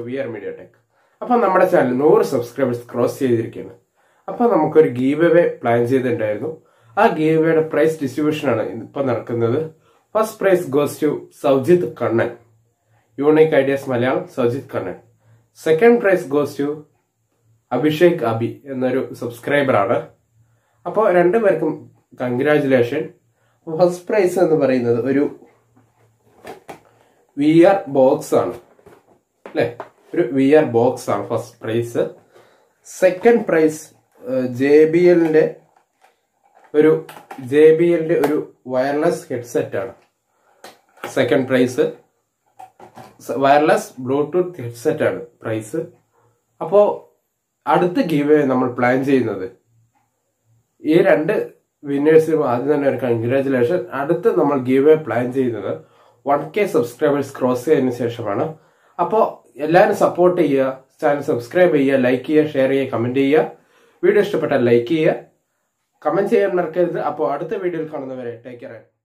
V R media tech അപ്പൊ നമ്മുടെ channel നൂറ് സബ്സ്ക്രൈബേഴ്സ് ക്രോസ് ചെയ്തിരിക്കുകയാണ് അപ്പൊ നമുക്കൊരു ഗീവ് അവേ പ്ലാൻ ചെയ്തിട്ടുണ്ടായിരുന്നു ആ ഗീവ് അവേയുടെ പ്രൈസ് ഡിസ്ട്രിബ്യൂഷൻ ആണ് ഇപ്പൊ നടക്കുന്നത് first prize goes to Saujith Kannan unique ideas Malayalam Saujith Kannan second prize goes to Abhishek Abi എന്നൊരു സബ്സ്ക്രൈബർ ആണ് അപ്പോൾ രണ്ടുപേർക്കും കൺഗ്രാചുലേഷൻ ഫസ്റ്റ് പ്രൈസ് എന്ന് പറയുന്നത് ഒരു വി ആർ ബോക്സ് ആണ് അല്ലെ ഒരു വി ആർ ബോക്സ് ആണ് first prize second prize J B എല്ലിന്റെ ഒരു ജെ ബി എല്ലിന്റെ ഒരു വയർലെസ് ഹെഡ്സെറ്റ് ആണ് second prize wireless bluetooth headset ആണ് പ്രൈസ് അപ്പോ അടുത്ത ഗീവ് നമ്മൾ പ്ലാൻ ചെയ്യുന്നത് ഈ രണ്ട് വിന്നേഴ്സിനും ആദ്യം തന്നെ ഒരു കൺഗ്രാചുലേഷൻ അടുത്ത് നമ്മൾ ഗീവ് പ്ലാൻ ചെയ്യുന്നത് വൺ കെ സബ്സ്ക്രൈബേഴ്സ് ക്രോസ് ചെയ്തതിനു ശേഷമാണ് അപ്പോൾ എല്ലാവരും സപ്പോർട്ട് ചെയ്യുക ചാനൽ സബ്സ്ക്രൈബ് ചെയ്യുക ലൈക്ക് ചെയ്യുക ഷെയർ ചെയ്യുക കമന്റ് ചെയ്യുക വീഡിയോ ഇഷ്ടപ്പെട്ടാൽ ലൈക്ക് ചെയ്യുക കമന്റ് ചെയ്യാൻ മറക്കരുത് അപ്പോൾ അടുത്ത വീഡിയോയിൽ കാണുന്നവരെ ടേക്ക് കെയർ